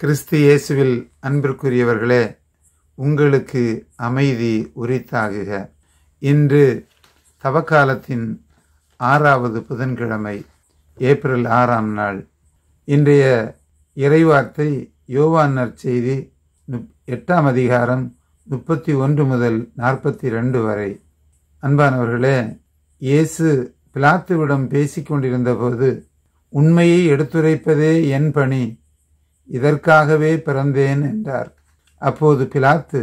கிறிஸ்து இயேசுவில் அன்பிற்குரியவர்களே உங்களுக்கு அமைதி உரித்தாகுக இன்று தவக்காலத்தின் ஆறாவது புதன்கிழமை ஏப்ரல் ஆறாம் நாள் இன்றைய இறைவார்த்தை யோவான் நற்செய்தி முப்- எட்டாம் அதிகாரம் முப்பத்தி ஒன்று முதல் நாற்பத்தி ரெண்டு வரை அன்பானவர்களே இயேசு பிலாத்துவிடம் பேசிக் கொண்டிருந்தபோது உண்மையை எடுத்துரைப்பதே என் பணி இதற்காகவே பிறந்தேன் என்றார் அப்போது பிலாத்து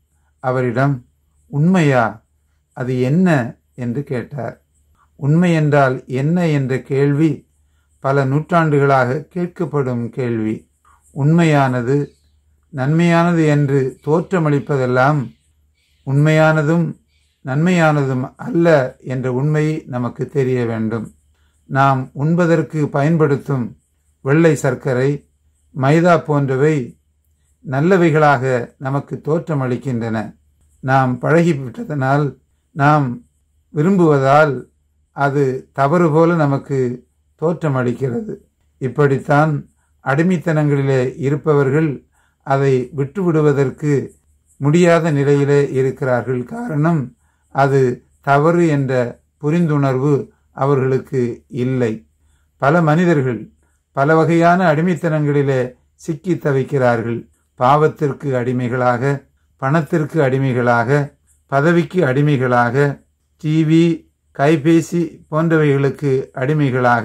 அவரிடம் உண்மையா அது என்ன என்று கேட்டார் உண்மை என்றால் என்ன என்ற கேள்வி பல நூற்றாண்டுகளாக கேட்கப்படும் கேள்வி உண்மையானது நன்மையானது என்று தோற்றமளிப்பதெல்லாம் உண்மையானதும் நன்மையானதும் அல்ல என்ற உண்மை நமக்கு தெரிய வேண்டும் நாம் உண்பதற்கு பயன்படுத்தும் வெள்ளை சர்க்கரை மைதா போன்றவை நல்லவைகளாக நமக்கு தோற்றமளிக்கின்றன நாம் பழகிவிட்டதனால் நாம் விரும்புவதால் அது தவறு போல நமக்கு தோற்றமளிக்கிறது இப்படித்தான் அடிமைத்தனங்களிலே இருப்பவர்கள் அதை விட்டுவிடுவதற்கு முடியாத நிலையிலே இருக்கிறார்கள் காரணம் அது தவறு என்ற புரிந்துணர்வு அவர்களுக்கு இல்லை பல மனிதர்கள் பல வகையான அடிமைத்தனங்களிலே சிக்கி தவிக்கிறார்கள் பாவத்திற்கு அடிமைகளாக பணத்திற்கு அடிமைகளாக பதவிக்கு அடிமைகளாக டிவி கைபேசி போன்றவைகளுக்கு அடிமைகளாக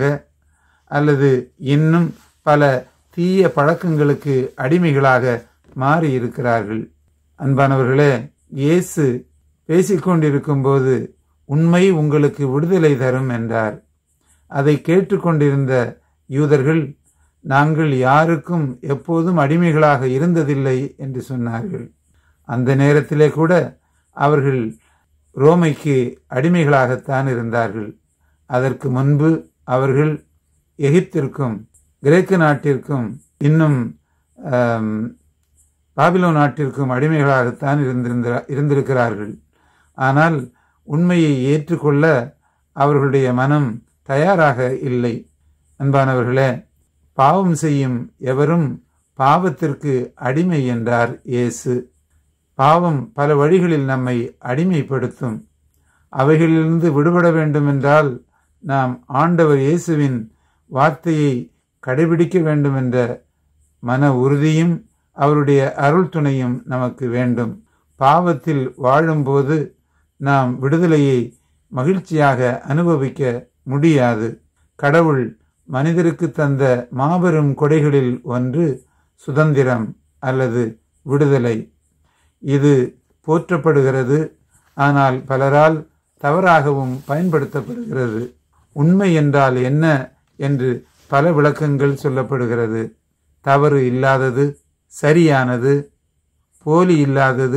அல்லது இன்னும் பல தீய பழக்கங்களுக்கு அடிமைகளாக மாறி இருக்கிறார்கள் அன்பானவர்களே இயேசு பேசிக்கொண்டிருக்கும்போது உண்மை உங்களுக்கு விடுதலை தரும் என்றார் அதை கேட்டுக்கொண்டிருந்த யூதர்கள் நாங்கள் யாருக்கும் எப்போதும் அடிமைகளாக இருந்ததில்லை என்று சொன்னார்கள் அந்த நேரத்திலே கூட அவர்கள் ரோமைக்கு அடிமைகளாகத்தான் இருந்தார்கள் அதற்கு முன்பு அவர்கள் எகிப்திற்கும் கிரேக்க நாட்டிற்கும் இன்னும் ஆம், பாபிலோ நாட்டிற்கும் அடிமைகளாகத்தான் இருந்திருந்த இருந்திருக்கிறார்கள் ஆனால் உண்மையை ஏற்றுக்கொள்ள அவர்களுடைய மனம் தயாராக இல்லை அன்பானவர்களே பாவம் செய்யும் எவரும் பாவத்திற்கு அடிமை என்றார் இயேசு பாவம் பல வழிகளில் நம்மை அடிமைப்படுத்தும் அவைகளிலிருந்து விடுபட வேண்டுமென்றால் நாம் ஆண்டவர் இயேசுவின் வார்த்தையை கடைபிடிக்க வேண்டும் என்ற மன உறுதியும் அவருடைய அருள் துணையும் நமக்கு வேண்டும் பாவத்தில் வாழும்போது நாம் விடுதலையை மகிழ்ச்சியாக அனுபவிக்க முடியாது கடவுள் மனிதருக்கு தந்த மாபெரும் கொடைகளில் ஒன்று சுதந்திரம் அல்லது விடுதலை இது போற்றப்படுகிறது ஆனால் பலரால் தவறாகவும் பயன்படுத்தப்படுகிறது உண்மை என்றால் என்ன என்று பல விளக்கங்கள் சொல்லப்படுகிறது தவறு இல்லாதது சரியானது போலி இல்லாதது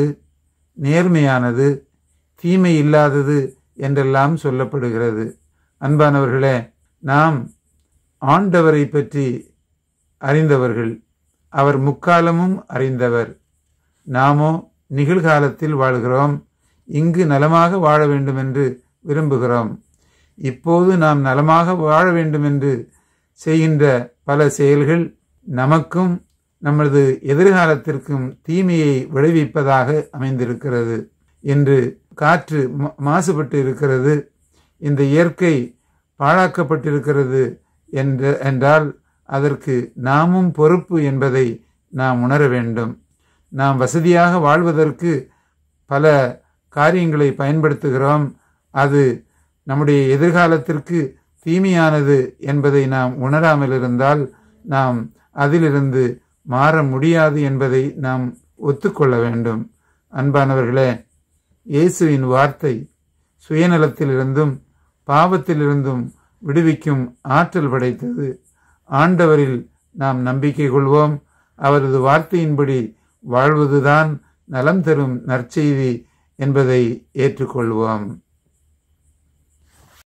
நேர்மையானது தீமை இல்லாதது என்றெல்லாம் சொல்லப்படுகிறது அன்பானவர்களே நாம் ஆண்டவரை பற்றி அறிந்தவர்கள் அவர் முக்காலமும் அறிந்தவர் நாமோ நிகழ்காலத்தில் வாழ்கிறோம் இங்கு நலமாக வாழ வேண்டும் என்று விரும்புகிறோம் இப்போது நாம் நலமாக வாழ வேண்டும் என்று செய்கின்ற பல செயல்கள் நமக்கும் நமது எதிர்காலத்திற்கும் தீமையை விளைவிப்பதாக அமைந்திருக்கிறது இன்று காற்று மா- மாசுபட்டு இருக்கிறது இந்த இயற்கை பாழாக்கப்பட்டிருக்கிறது என்ற என்றால் அதற்கு நாமும் பொறுப்பு என்பதை நாம் உணர வேண்டும் நாம் வசதியாக வாழ்வதற்கு பல காரியங்களை பயன்படுத்துகிறோம் அது நம்முடைய எதிர்காலத்திற்கு தீமையானது என்பதை நாம் உணராமல் இருந்தால் நாம் அதிலிருந்து மாற முடியாது என்பதை நாம் ஒத்துக்கொள்ள வேண்டும் அன்பானவர்களே இயேசுவின் வார்த்தை சுயநலத்திலிருந்தும் பாவத்திலிருந்தும் விடுவிக்கும் ஆற்றல் படைத்தது ஆண்டவரில் நாம் நம்பிக்கை கொள்வோம் அவரது வார்த்தையின்படி வாழ்வதுதான் நலம் தரும் நற்செய்தி என்பதை ஏற்றுக்கொள்வோம்